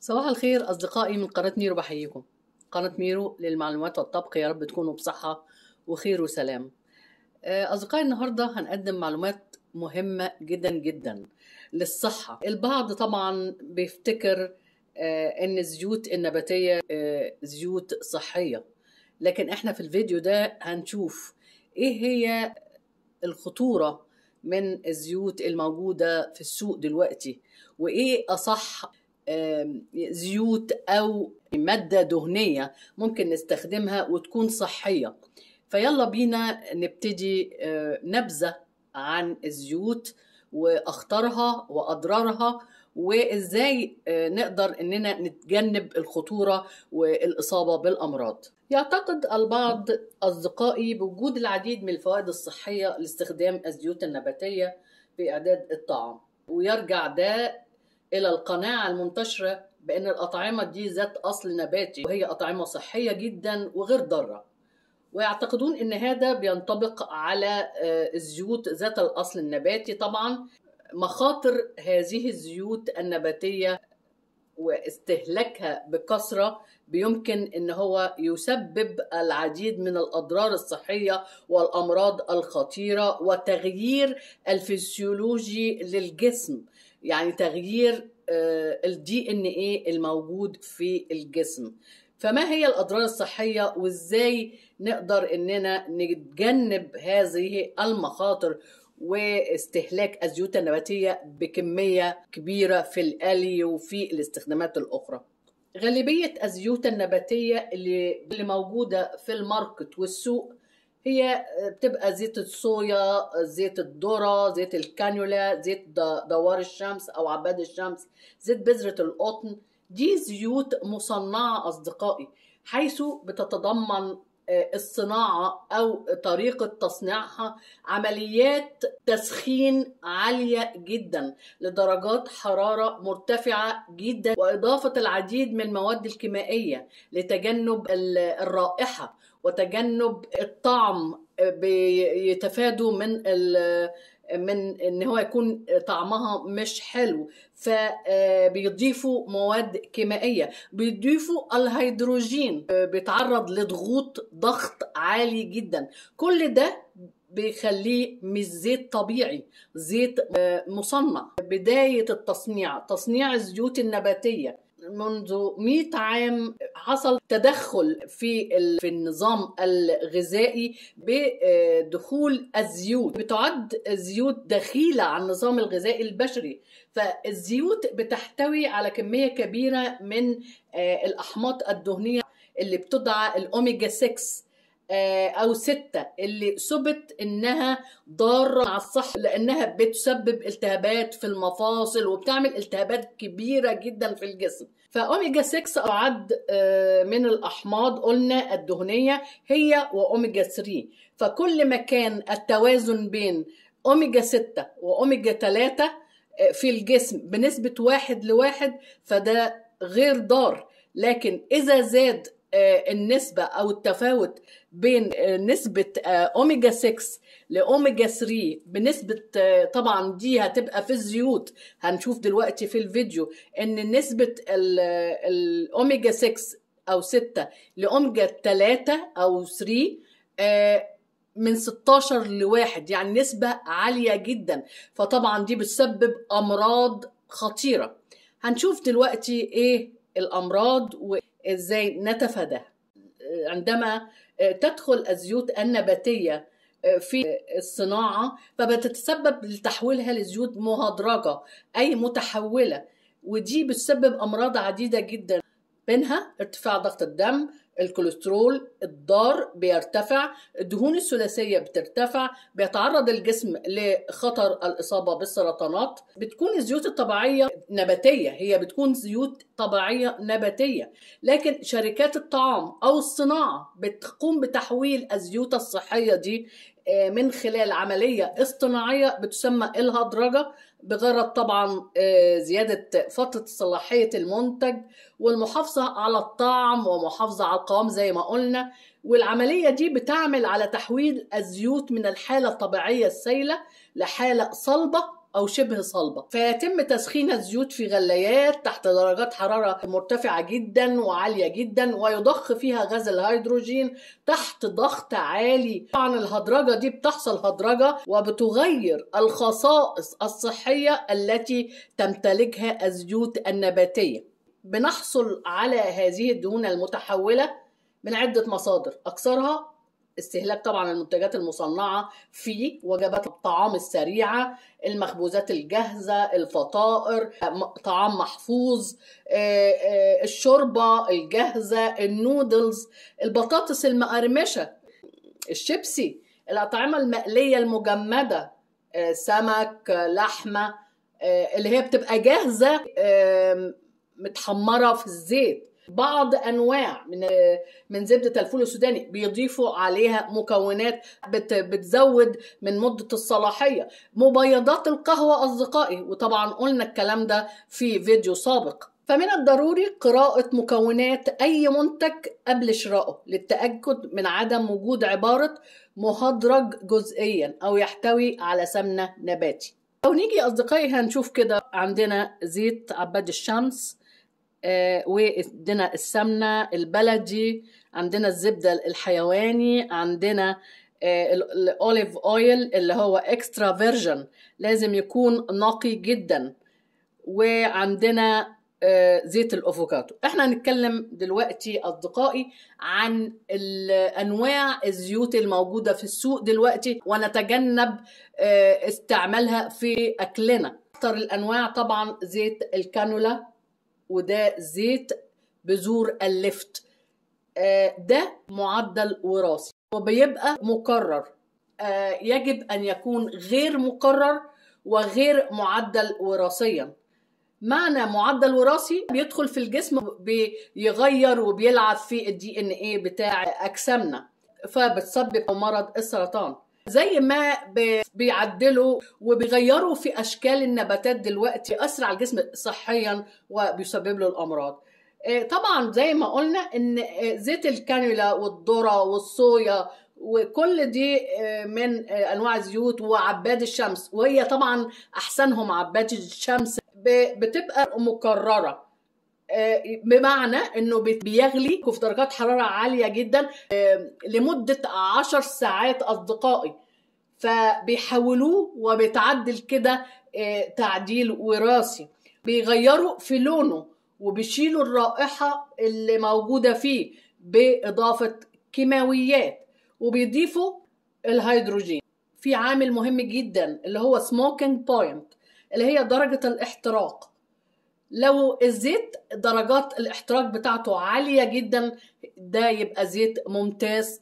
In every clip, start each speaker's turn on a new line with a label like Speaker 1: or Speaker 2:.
Speaker 1: صباح الخير أصدقائي من قناة ميرو بحييكم قناة ميرو للمعلومات والطبخ يا رب تكونوا بصحة وخير وسلام آه، أصدقائي النهاردة هنقدم معلومات مهمة جدا جدا للصحة البعض طبعا بيفتكر آه، ان الزيوت النباتية آه، زيوت صحية لكن احنا في الفيديو ده هنشوف ايه هي الخطورة من الزيوت الموجودة في السوق دلوقتي وايه اصح آم، زيوت او مادة دهنية ممكن نستخدمها وتكون صحية فيلا بينا نبتدي آه، نبذة عن الزيوت واخطارها واضرارها وازاي آه، نقدر اننا نتجنب الخطوره والاصابه بالامراض. يعتقد البعض اصدقائي بوجود العديد من الفوائد الصحيه لاستخدام الزيوت النباتيه في اعداد الطعام ويرجع ده الى القناعه المنتشره بان الاطعمه دي ذات اصل نباتي وهي اطعمه صحيه جدا وغير ضاره. ويعتقدون ان هذا بينطبق على آه، الزيوت ذات الاصل النباتي طبعا مخاطر هذه الزيوت النباتيه واستهلاكها بكثره بيمكن ان هو يسبب العديد من الاضرار الصحيه والامراض الخطيره وتغيير الفسيولوجي للجسم يعني تغيير الدي ان ايه الموجود في الجسم فما هي الاضرار الصحيه وازاي نقدر اننا نتجنب هذه المخاطر واستهلاك الزيوت النباتيه بكميه كبيره في القلي وفي الاستخدامات الاخرى غالبيه الزيوت النباتيه اللي اللي موجوده في الماركت والسوق هي بتبقى زيت الصويا زيت الذرة زيت الكانيولا زيت د- دوار الشمس أو عباد الشمس زيت بذرة القطن دي زيوت مصنعة أصدقائي حيث بتتضمن آه، الصناعة أو طريقة تصنيعها عمليات تسخين عالية جدا لدرجات حرارة مرتفعة جدا وإضافة العديد من المواد الكيميائية لتجنب ال- الرائحة وتجنب الطعم بيتفادوا من ال- من ان هو يكون طعمها مش حلو فبيضيفوا مواد كيميائيه بيضيفوا الهيدروجين بيتعرض لضغوط ضغط عالي جدا كل ده بيخليه مش زيت طبيعي زيت آه، مصنع بداية التصنيع تصنيع الزيوت النباتية منذ 100 عام حصل تدخل في ال- في النظام الغذائي بدخول الزيوت بتعد الزيوت دخيلة على النظام الغذائي البشري فالزيوت بتحتوي على كمية كبيرة من آه، الأحماض الدهنية اللي بتدعى الأوميجا 6 آه، أو ستة اللي ثبت إنها ضارة مع الصحة لأنها بتسبب التهابات في المفاصل وبتعمل التهابات كبيرة جدا في الجسم فأوميجا 6 أعد آه، من الأحماض قلنا الدهنية هي وأوميجا 3 فكل ما كان التوازن بين أوميجا 6 وأوميجا 3 آه، في الجسم بنسبة واحد لواحد فده غير ضار لكن إذا زاد آه، النسبة أو التفاوت بين آه، نسبة آه، أوميجا 6 لأوميجا 3 بنسبة آه، طبعا دي هتبقى في الزيوت هنشوف دلوقتي في الفيديو إن نسبة ال- الأوميجا 6 أو 6 لأوميجا 3 أو 3 آه، من 16 لواحد يعني نسبة عالية جدا فطبعا دي بتسبب أمراض خطيرة هنشوف دلوقتي إيه الأمراض وإزاي نتفاداها عندما تدخل الزيوت النباتية في الصناعة فبتتسبب لتحويلها لزيوت مهدرجة أي متحولة ودي بتسبب أمراض عديدة جدا منها ارتفاع ضغط الدم الكوليسترول الضار بيرتفع الدهون الثلاثية بترتفع بيتعرض الجسم لخطر الإصابة بالسرطانات بتكون الزيوت الطبيعية نباتية هي بتكون زيوت طبيعية نباتية لكن شركات الطعام أو الصناعة بتقوم بتحويل الزيوت الصحية دي آه، من خلال عملية اصطناعية بتسمى الهدرجة بغرض طبعا آه، زيادة فترة صلاحية المنتج والمحافظة على الطعم ومحافظة على القوام زي ما قلنا والعملية دي بتعمل على تحويل الزيوت من الحالة الطبيعية السائلة لحالة صلبة أو شبه صلبة فيتم تسخين الزيوت في غلايات تحت درجات حرارة مرتفعة جدا وعالية جدا ويضخ فيها غاز الهيدروجين تحت ضغط عالي طبعا الهدرجة دي بتحصل هدرجة وبتغير الخصائص الصحية التي تمتلكها الزيوت النباتية بنحصل على هذه الدهون المتحولة من عدة مصادر أكثرها استهلاك طبعا المنتجات المصنعة في وجبات الطعام السريعة المخبوزات الجاهزة الفطائر طعام محفوظ الشوربة الجاهزة النودلز البطاطس المقرمشة الشيبسي الأطعمة المقلية المجمدة سمك لحمة اللي هي بتبقى جاهزة متحمرة في الزيت بعض انواع من من زبده الفول السوداني بيضيفوا عليها مكونات بت بتزود من مده الصلاحيه مبيضات القهوه اصدقائي وطبعا قلنا الكلام ده في فيديو سابق فمن الضروري قراءة مكونات أي منتج قبل شرائه للتأكد من عدم وجود عبارة مهدرج جزئيا أو يحتوي على سمنة نباتي لو نيجي أصدقائي هنشوف كده عندنا زيت عباد الشمس آه وعندنا السمنة البلدي عندنا الزبدة الحيواني عندنا آه الاوليف اويل اللي هو اكسترا فيرجن لازم يكون نقي جدا وعندنا آه زيت الافوكادو احنا هنتكلم دلوقتي اصدقائي عن انواع الزيوت الموجوده في السوق دلوقتي ونتجنب استعمالها في اكلنا اكثر الانواع طبعا زيت الكانولا وده زيت بذور اللفت ده معدل وراثي وبيبقى مكرر يجب ان يكون غير مكرر وغير معدل وراثيا معنى معدل وراثي بيدخل في الجسم بيغير وبيلعب في الدي ان ايه بتاع اجسامنا فبتسبب مرض السرطان زي ما بيعدلوا وبيغيروا في اشكال النباتات دلوقتي اسرع الجسم صحيا وبيسبب له الامراض طبعا زي ما قلنا ان زيت الكانولا والذره والصويا وكل دي من انواع الزيوت وعباد الشمس وهي طبعا احسنهم عباد الشمس بتبقى مكرره بمعنى انه بيغلي في درجات حراره عاليه جدا لمده عشر ساعات اصدقائي فبيحولوه وبيتعدل كده تعديل وراثي بيغيروا في لونه وبيشيلوا الرائحه اللي موجوده فيه باضافه كيماويات وبيضيفوا الهيدروجين في عامل مهم جدا اللي هو سموكينج بوينت اللي هي درجه الاحتراق لو الزيت درجات الاحتراق بتاعته عالية جدا ده يبقى زيت ممتاز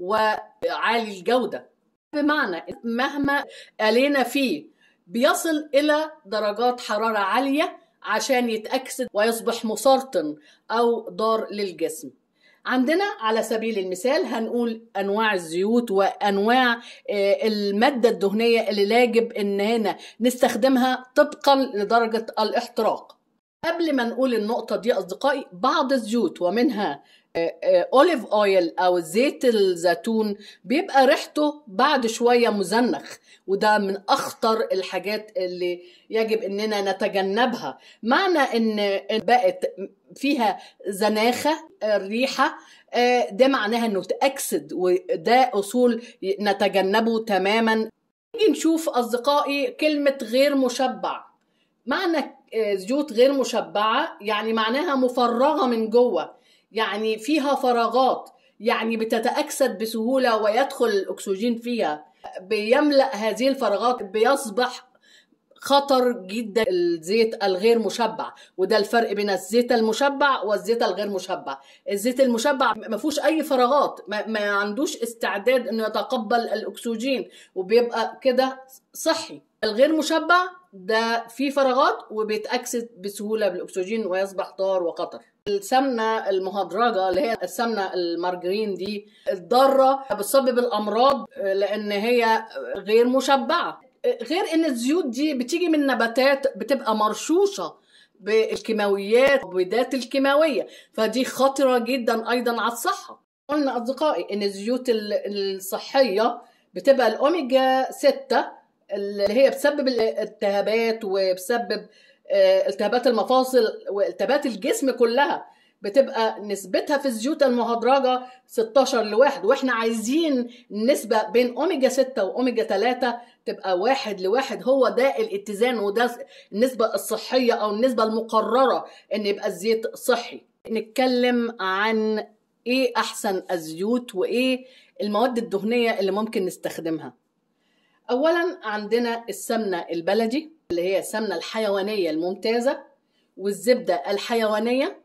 Speaker 1: وعالي الجودة بمعنى مهما قلينا فيه بيصل إلى درجات حرارة عالية عشان يتأكسد ويصبح مسرطن أو ضار للجسم عندنا على سبيل المثال هنقول انواع الزيوت وانواع الماده الدهنيه اللي يجب ان هنا نستخدمها طبقا لدرجه الاحتراق قبل ما نقول النقطة دي أصدقائي بعض الزيوت ومنها أوليف أويل أو زيت الزيتون بيبقى ريحته بعد شوية مزنخ وده من أخطر الحاجات اللي يجب إننا نتجنبها معنى إن بقت فيها زناخة الريحة ده معناها إنه تأكسد وده أصول نتجنبه تماما نيجي نشوف أصدقائي كلمة غير مشبع معنى زيوت غير مشبعة يعني معناها مفرغة من جوه يعني فيها فراغات يعني بتتأكسد بسهولة ويدخل الأكسجين فيها بيملأ هذه الفراغات بيصبح خطر جدا الزيت الغير مشبع وده الفرق بين الزيت المشبع والزيت الغير مشبع الزيت المشبع ما فيهوش اي فراغات ما, ما عندوش استعداد انه يتقبل الاكسجين وبيبقى كده صحي الغير مشبع ده فيه فراغات وبيتأكسد بسهولة بالأكسجين ويصبح ضار وخطر السمنة المهدرجة اللي هي السمنة المارجرين دي الضارة بتسبب الأمراض لأن هي غير مشبعة غير ان الزيوت دي بتيجي من نباتات بتبقى مرشوشه بالكيماويات وبذات الكيماويه فدي خطره جدا ايضا على الصحه قلنا اصدقائي ان الزيوت الصحيه بتبقى الاوميجا 6 اللي هي بتسبب الالتهابات وبتسبب آه، التهابات المفاصل والتهابات الجسم كلها بتبقى نسبتها في الزيوت المهدرجة 16 لواحد واحنا عايزين النسبة بين أوميجا 6 وأوميجا 3 تبقى واحد لواحد هو ده الاتزان وده النسبة الصحية أو النسبة المقررة إن يبقى الزيت صحي نتكلم عن إيه أحسن الزيوت وإيه المواد الدهنية اللي ممكن نستخدمها أولا عندنا السمنة البلدي اللي هي السمنة الحيوانية الممتازة والزبدة الحيوانية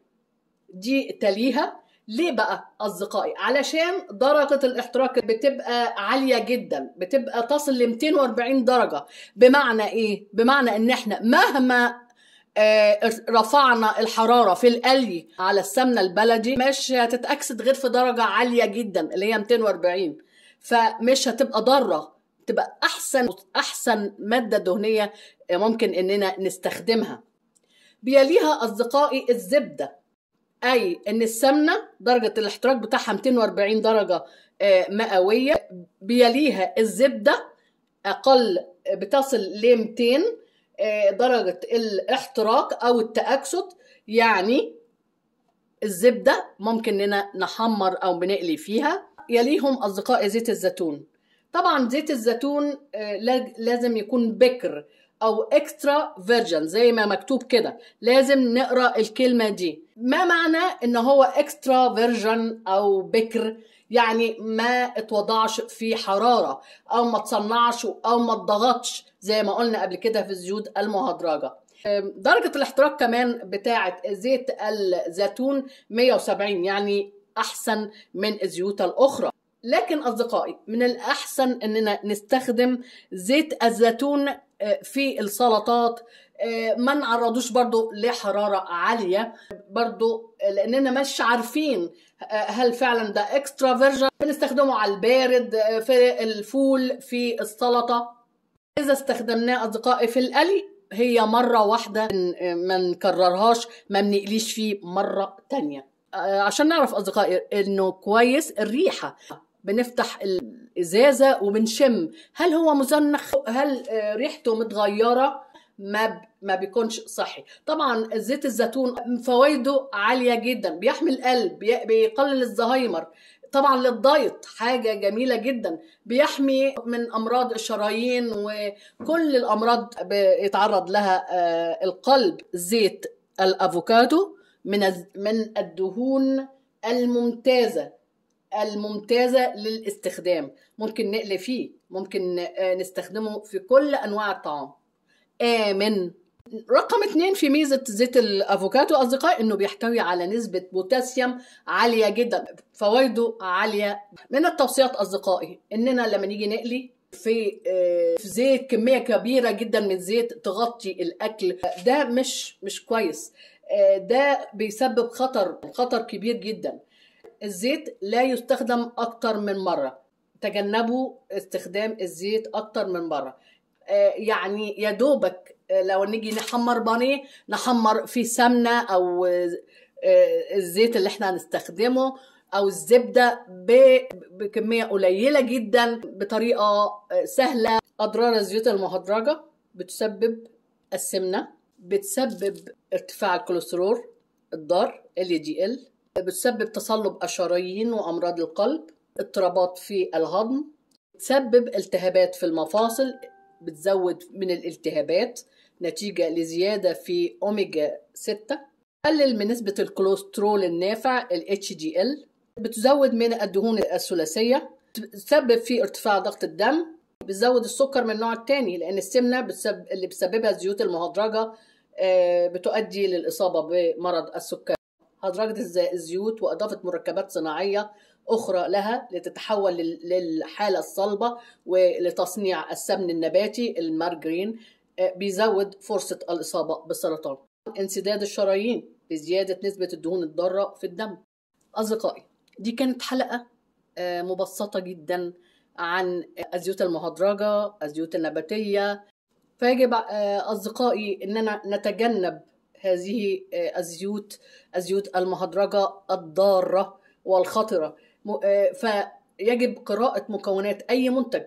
Speaker 1: دي تليها ليه بقى أصدقائي؟ علشان درجة الاحتراق بتبقى عالية جدا بتبقى تصل ل 240 درجة بمعنى إيه؟ بمعنى إن إحنا مهما آه، رفعنا الحرارة في القلي على السمنة البلدي مش هتتأكسد غير في درجة عالية جدا اللي هي 240 فمش هتبقى ضارة تبقى أحسن أحسن مادة دهنية ممكن إننا نستخدمها بيليها أصدقائي الزبدة أي إن السمنة درجة الاحتراق بتاعها 240 درجة آه، مئوية بيليها الزبدة أقل بتصل ل 200 آه، درجة الاحتراق أو التأكسد يعني الزبدة ممكن إننا نحمر أو بنقلي فيها يليهم أصدقائي زيت الزيتون طبعا زيت الزيتون آه، لا- لازم يكون بكر او اكسترا فيرجن زي ما مكتوب كده لازم نقرا الكلمه دي ما معنى ان هو اكسترا فيرجن او بكر يعني ما اتوضعش في حراره او ما تصنعش او ما اتضغطش زي ما قلنا قبل كده في الزيوت المهدرجه أم، درجة الاحتراق كمان بتاعة زيت الزيتون 170 يعني أحسن من الزيوت الأخرى لكن أصدقائي من الأحسن أننا نستخدم زيت الزيتون آه، في السلطات آه، ما نعرضوش برضو لحرارة عالية برضو لأننا مش عارفين آه، هل فعلا ده اكسترا فيرجن بنستخدمه على البارد آه، في الفول في السلطة إذا استخدمناه أصدقائي في القلي هي مرة واحدة ما نكررهاش ما بنقليش فيه مرة تانية آه، عشان نعرف أصدقائي إنه كويس الريحة بنفتح الإزازة وبنشم هل هو مزنخ هل آه، ريحته متغيرة ما ب- ما بيكونش صحي طبعا زيت الزيتون فوائده عالية جدا بيحمي القلب بي- بيقلل الزهايمر طبعا للدايت حاجة جميلة جدا بيحمي من أمراض الشرايين وكل الأمراض بيتعرض لها آه، القلب زيت الأفوكادو من الز- من الدهون الممتازة الممتازة للاستخدام ممكن نقلي فيه ممكن آه، نستخدمه في كل أنواع الطعام آمن رقم اتنين في ميزة زيت الأفوكادو أصدقائي إنه بيحتوي على نسبة بوتاسيوم عالية جدا فوائده عالية من التوصيات أصدقائي إننا لما نيجي نقلي في آه، في زيت كمية كبيرة جدا من زيت تغطي الأكل ده مش مش كويس آه، ده بيسبب خطر خطر كبير جدا الزيت لا يستخدم أكتر من مرة تجنبوا استخدام الزيت أكتر من مرة آه، يعني يا دوبك آه، لو نيجي نحمر بانيه نحمر فيه سمنة أو آه، آه، الزيت اللي احنا هنستخدمه أو الزبدة ب- بكمية قليلة جدا بطريقة آه، سهلة أضرار الزيوت المهدرجة بتسبب السمنة بتسبب ارتفاع الكوليسترول الضار LDL بتسبب تصلب الشرايين وأمراض القلب اضطرابات في الهضم تسبب التهابات في المفاصل بتزود من الالتهابات نتيجة لزيادة في أوميجا 6 تقلل من نسبة الكوليسترول النافع ال HDL بتزود من الدهون الثلاثية تسبب في ارتفاع ضغط الدم بتزود السكر من النوع الثاني لأن السمنة بتسبب اللي بتسببها الزيوت المهدرجة آه، بتؤدي للإصابة بمرض السكر هدرجة الز- الزيوت وإضافة مركبات صناعية أخرى لها لتتحول لل- للحالة الصلبة ولتصنيع السمن النباتي المارجرين آه، بيزود فرصة الإصابة بالسرطان انسداد الشرايين بزيادة نسبة الدهون الضارة في الدم أصدقائي دي كانت حلقة آه، مبسطة جدا عن الزيوت المهدرجة الزيوت النباتية فيجب آه، أصدقائي أننا نتجنب هذه آه، الزيوت الزيوت المهدرجة الضارة والخطرة م- آه، فيجب قراءة مكونات أي منتج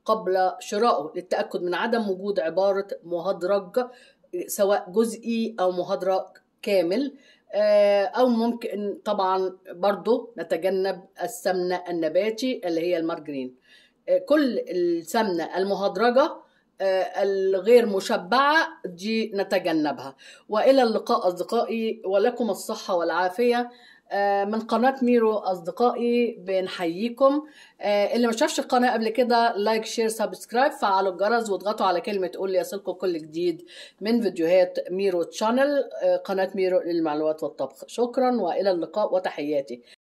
Speaker 1: قبل شرائه للتأكد من عدم وجود عبارة مهدرج سواء جزئي أو مهدرج كامل آه، أو ممكن طبعا برضو نتجنب السمنة النباتي اللي هي المارجرين آه، كل السمنة المهدرجة آه، الغير مشبعة دي نتجنبها وإلى اللقاء أصدقائي ولكم الصحة والعافية آه، من قناة ميرو أصدقائي بنحييكم آه، اللي ما شافش القناة قبل كده لايك شير سبسكرايب فعلوا الجرس واضغطوا على كلمة قول لي يصلكم كل جديد من فيديوهات ميرو تشانل آه، قناة ميرو للمعلومات والطبخ شكرا وإلى اللقاء وتحياتي